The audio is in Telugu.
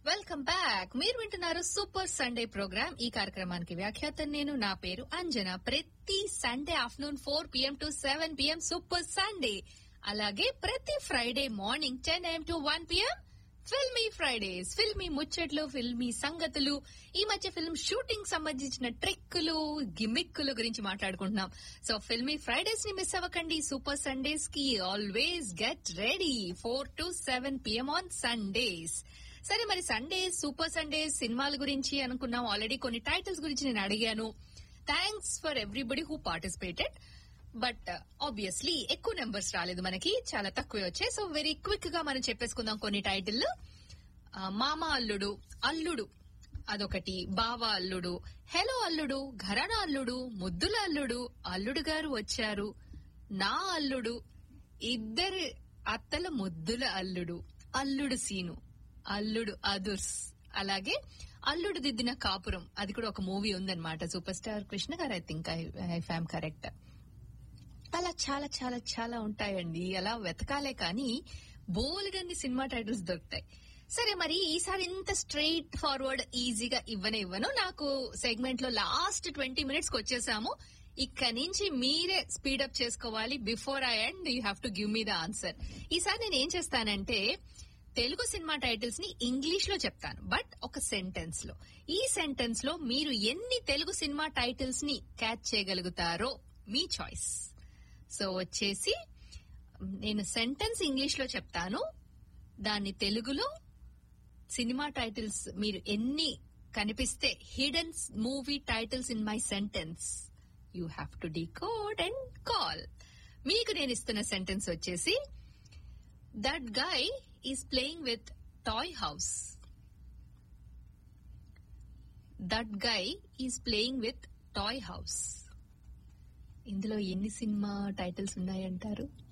వెల్కమ్ బ్యాక్ మీరు వింటున్నారు సూపర్ సండే ప్రోగ్రామ్ ఈ కార్యక్రమానికి వ్యాఖ్యాత నేను నా పేరు అంజన ప్రతి Sunday afternoon four PM to seven PM super Sunday అలాగే ప్రతి Friday morning ten AM to one PM filmy Fridays filmy ముచ్చట్లు ఫిల్మీ సంగతులు ఈ మధ్య ఫిల్మ్ షూటింగ్ సంబంధించిన ట్రిక్కులు గిమిక్కులు గురించి మాట్లాడుకుంటున్నాం సో ఫిల్మీ ఫ్రైడేస్ ని మిస్ అవ్వకండి సూపర్ సండేస్ కి always get ready four to seven PM on Sundays సరే మరి సండే సూపర్ సండే సినిమాల గురించి అనుకున్నాం ఆల్రెడీ కొన్ని టైటిల్స్ గురించి నేను అడిగాను thanks for everybody who participated but obviously ఎక్కువ నెంబర్స్ రాలేదు మనకి చాలా తక్కువే వచ్చాయి సో వెరీ క్విక్ గా మనం చెప్పేసుకుందాం కొన్ని టైటిల్ మామ అల్లుడు అల్లుడు అదొకటి బావ అల్లుడు హెలో అల్లుడు ఘరాన అల్లుడు ముద్దుల అల్లుడు అల్లుడు గారు వచ్చారు నా అల్లుడు ఇద్దరు అత్తల ముద్దుల అల్లుడు అల్లుడు సీను అల్లుడు అదుర్స్ అలాగే అల్లుడు దిద్దిన కాపురం అది కూడా ఒక మూవీ ఉందన్నమాట super star Krishna garu I think I fam correct అలా చాలా చాలా చాలా ఉంటాయండి అలా వెతకాలే కానీ బోల్డన్ని సినిమా టైటిల్స్ దొరుకుతాయి సరే మరి ఈసారి ఇంత స్ట్రైట్ ఫార్వర్డ్ ఈజీగా ఇవ్వనే ఇవ్వను నాకు సెగ్మెంట్ లో లాస్ట్ ట్వంటీ మినిట్స్ కి వచ్చేసాము ఇక్కడ నుంచి మీరే స్పీడప్ చేసుకోవాలి before I and you have to give me the answer ఈసారి నేను ఏం చేస్తానంటే తెలుగు సినిమా టైటిల్స్ ని ఇంగ్లీష్ లో చెప్తాను బట్ ఒక సెంటెన్స్ లో ఈ సెంటెన్స్ లో మీరు ఎన్ని తెలుగు సినిమా టైటిల్స్ ని క్యాచ్ చేయగలుగుతారో మీ చాయిస్ సో వచ్చేసి నేను సెంటెన్స్ ఇంగ్లీష్ లో చెప్తాను దాన్ని తెలుగులో సినిమా టైటిల్స్ మీరు ఎన్ని కనిపిస్తే hidden movie titles in my sentence you have to decode and call మీకు నేను ఇస్తున్న సెంటెన్స్ వచ్చేసి that guy is playing with toy house that guy is playing with toy house ఇందులో ఎన్ని సినిమా టైటిల్స్ ఉన్నాయంటారు